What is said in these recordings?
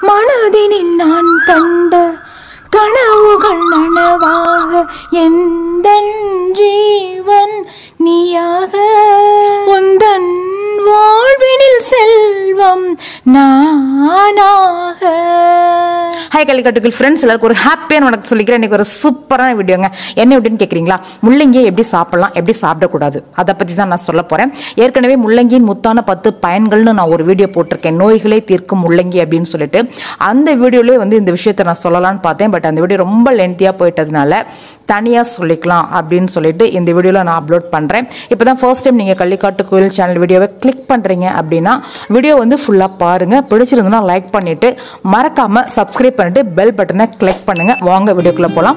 மனதினில் நான் கண்ட கனவுகள் நனவாக எந்த ஜீவன் நீயாக உந்தன் வாழ்வினில் செல்வம் நானாக ஹாய் கலிக்கட்டுகள் ஃப்ரெண்ட்ஸ் எல்லாருக்கும் ஒரு ஹாப்பியான வணக்கம் சொல்லிக்கிறேன் இன்னைக்கு ஒரு சூப்பரான வீடியோங்க என்ன எப்படின்னு கேட்குறீங்களா முள்ளங்கியை எப்படி சாப்பிடலாம் எப்படி சாப்பிடக்கூடாது அதை பற்றி தான் நான் சொல்ல போகிறேன் ஏற்கனவே முள்ளங்கியின் முத்தான பத்து பயன்கள்னு நான் ஒரு வீடியோ போட்டிருக்கேன் நோய்களை தீர்க்கும் முள்ளங்கி அப்படின்னு சொல்லிட்டு அந்த வீடியோலேயே வந்து இந்த விஷயத்தை நான் சொல்லலாம்னு பார்த்தேன் பட் அந்த வீடியோ ரொம்ப லென்த்தியாக போயிட்டதுனால தனியாக சொல்லிக்கலாம் அப்படின்னு சொல்லிட்டு இந்த வீடியோவில் நான் அப்லோட் பண்ணுறேன் இப்போ தான் ஃபர்ஸ்ட் டைம் நீங்கள் கள்ளிக்காட்டு கோயில் சேனல் வீடியோவை கிளிக் பண்ணுறீங்க அப்படின்னா வீடியோ வந்து ஃபுல்லாக பாருங்கள் பிடிச்சிருந்ததுன்னா லைக் பண்ணிவிட்டு மறக்காமல் சப்ஸ்கிரைப் பண்ணிட்டு பெல் பட்டனை கிளிக் பண்ணுங்கள் வாங்க வீடியோக்குள்ளே போகலாம்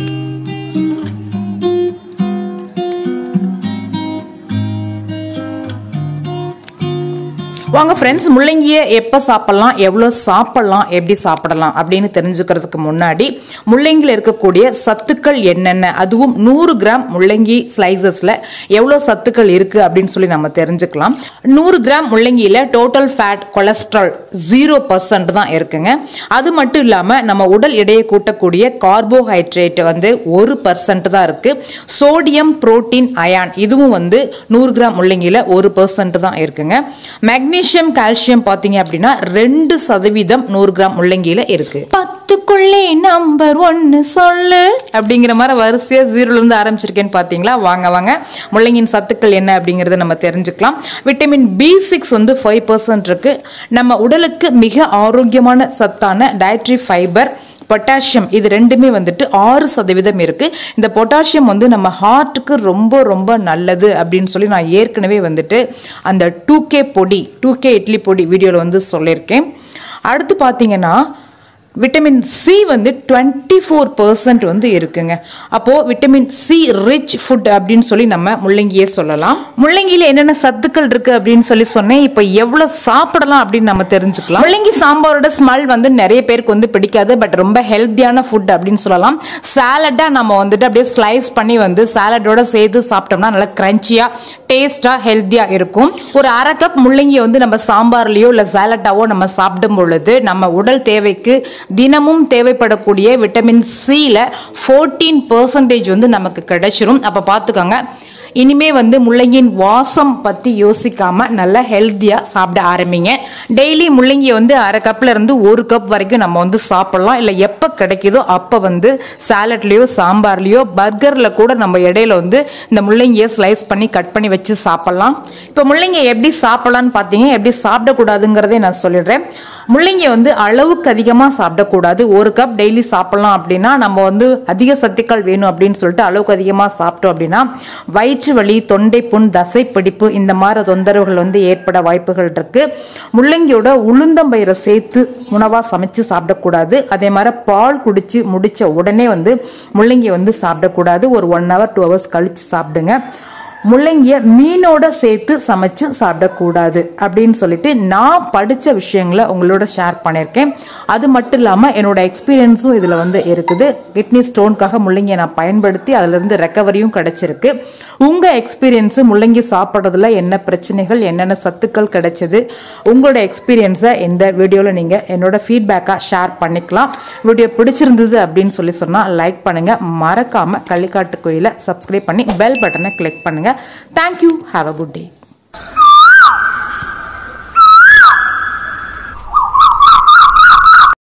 வாங்க ஃப்ரெண்ட்ஸ் முள்ளங்கியை எப்போ சாப்பிடலாம் எவ்வளோ சாப்பிடலாம் எப்படி சாப்பிடலாம் அப்படின்னு தெரிஞ்சுக்கிறதுக்கு முன்னாடி முள்ளங்கியில் இருக்கக்கூடிய சத்துக்கள் என்னென்ன அதுவும் நூறு கிராம் முள்ளங்கி ஸ்லைசஸில் எவ்வளோ சத்துக்கள் இருக்குது அப்படின்னு சொல்லி நம்ம தெரிஞ்சுக்கலாம் நூறு கிராம் முள்ளங்கியில் total fat cholesterol zero percent தான் இருக்குங்க அது மட்டும் இல்லாமல் நம்ம உடல் எடையை கூட்டக்கூடிய கார்போஹைட்ரேட் வந்து ஒரு பர்சன்ட் தான் இருக்குது சோடியம் புரோட்டீன் அயான் இதுவும் வந்து நூறு கிராம் முள்ளங்கியில் ஒரு பர்சன்ட் தான் இருக்குங்க மெக்னீசியம் கால்சியம் பார்த்தீங்க அப்படின்னா ரெண்டு சதவீதம் நூறு கிராம் முள்ளங்கியில இருக்கு பத்துக்குள்ளே நம்பர் ஒன்னு சொல்லு அப்படிங்கிற மாதிரி வரிசையா ஜீரோல இருந்து ஆரம்பிச்சிருக்கேன்னு பாத்தீங்களா வாங்க வாங்க முள்ளங்கியின் சத்துக்கள் என்ன அப்படிங்கறத நம்ம தெரிஞ்சுக்கலாம் விட்டமின் பி சிக்ஸ் வந்து ஃபைவ் பர்சன்ட் இருக்கு நம்ம உடலுக்கு மிக ஆரோக்கியமான சத்தான டயட்ரி ஃபைபர் பொட்டாசியம் இது ரெண்டுமே வந்துட்டு ஆறு சதவீதம் இருக்கு இந்த பொட்டாசியம் வந்து நம்ம ஹார்ட்டுக்கு ரொம்ப ரொம்ப நல்லது அப்படின்னு சொல்லி நான் ஏற்கனவே வந்துட்டு அந்த டூ கே பொடி டூ கே இட்லி பொடி வீடியோவில் வந்து சொல்லியிருக்கேன் அடுத்து பார்த்தீங்கன்னா விட்டமின் சி வந்து டுவெண்ட்டி ஃபோர் பர்சன்ட் வந்து இருக்குங்க அப்போ விட்டமின் சி ரிச் ஃபுட் அப்படின்னு சொல்லி நம்ம முள்ளங்கியே சொல்லலாம் முள்ளங்கியில என்னென்ன சத்துக்கள் இருக்கு அப்படின்னு சொல்லி சொன்னேன் இப்போ எவ்வளவு சாப்பிடலாம் அப்படின்னு நம்ம தெரிஞ்சுக்கலாம் முள்ளங்கி சாம்பாரோட ஸ்மெல் வந்து நிறைய பேருக்கு வந்து பிடிக்காது பட் ரொம்ப ஹெல்த்தியான ஃபுட் அப்படின்னு சொல்லலாம் சாலடா நம்ம வந்துட்டு அப்படியே ஸ்லைஸ் பண்ணி வந்து சாலடோட சேர்த்து சாப்பிட்டோம்னா நல்லா கிரன்ச்சியா டேஸ்டா ஹெல்த்தியா இருக்கும் ஒரு அரை கப் முள்ளங்கி வந்து நம்ம சாம்பார்லயோ இல்ல சாலட்டாவோ நம்ம சாப்பிடும் பொழுது நம்ம உடல் தேவைக்கு தினமும் தேவைப்படக்கூடிய விட்டமின் சியில் ஃபோர்டீன் பர்சன்டேஜ் வந்து நமக்கு கிடைச்சிரும் அப்போ பார்த்துக்கோங்க இனிமே வந்து முள்ளங்கியின் வாசம் பற்றி யோசிக்காம நல்லா ஹெல்த்தியாக சாப்பிட ஆரம்பிங்க டெய்லி முள்ளங்கியை வந்து அரை கப்ல இருந்து ஒரு கப் வரைக்கும் நம்ம வந்து சாப்பிடலாம் இல்லை எப்போ கிடைக்குதோ அப்போ வந்து சாலட்லேயோ சாம்பார்லேயோ பர்கரில் கூட நம்ம இடையில வந்து இந்த முள்ளங்கியை ஸ்லைஸ் பண்ணி கட் பண்ணி வச்சு சாப்பிடலாம் இப்போ முள்ளங்கியை எப்படி சாப்பிடலாம்னு பார்த்தீங்க எப்படி சாப்பிடக்கூடாதுங்கிறதே நான் சொல்லிடுறேன் முள்ளங்கி வந்து அளவுக்கு அதிகமாக சாப்பிடக்கூடாது ஒரு கப் டெய்லி சாப்பிடலாம் அப்படின்னா நம்ம வந்து அதிக சத்துக்கள் வேணும் அப்படின்னு சொல்லிட்டு அளவுக்கு அதிகமாக சாப்பிட்டோம் அப்படின்னா வயிற்று வலி தொண்டை புண் தசை பிடிப்பு இந்த மாதிரி தொந்தரவுகள் வந்து ஏற்பட வாய்ப்புகள் இருக்கு முள்ளங்கியோட உளுந்தம்பயிரை சேர்த்து உணவாக சமைச்சு சாப்பிடக்கூடாது அதே மாதிரி பால் குடிச்சு முடிச்ச உடனே வந்து முள்ளங்கி வந்து சாப்பிடக்கூடாது ஒரு ஒன் ஹவர் டூ ஹவர்ஸ் கழிச்சு சாப்பிடுங்க முள்ளங்கிய மீனோட சேர்த்து சமைச்சு சாப்பிடக்கூடாது அப்படின்னு சொல்லிட்டு நான் படித்த விஷயங்களை உங்களோட ஷேர் பண்ணியிருக்கேன் அது மட்டும் இல்லாமல் என்னோட எக்ஸ்பீரியன்ஸும் இதில் வந்து இருக்குது கிட்னி ஸ்டோனுக்காக முள்ளங்கியை நான் பயன்படுத்தி அதுலேருந்து ரெக்கவரியும் கிடைச்சிருக்கு உங்கள் எக்ஸ்பீரியன்ஸு முள்ளங்கி சாப்பிட்றதுல என்ன பிரச்சனைகள் என்னென்ன சத்துக்கள் கிடைச்சது உங்களோட எக்ஸ்பீரியன்ஸை இந்த வீடியோவில் நீங்கள் என்னோட ஃபீட்பேக்காக ஷேர் பண்ணிக்கலாம் வீடியோ பிடிச்சிருந்தது அப்படின்னு சொல்லி சொன்னால் லைக் பண்ணுங்கள் மறக்காமல் களிக்காட்டு கோயிலை சப்ஸ்கிரைப் பண்ணி பெல் பட்டனை கிளிக் பண்ணுங்கள் thank you have a good day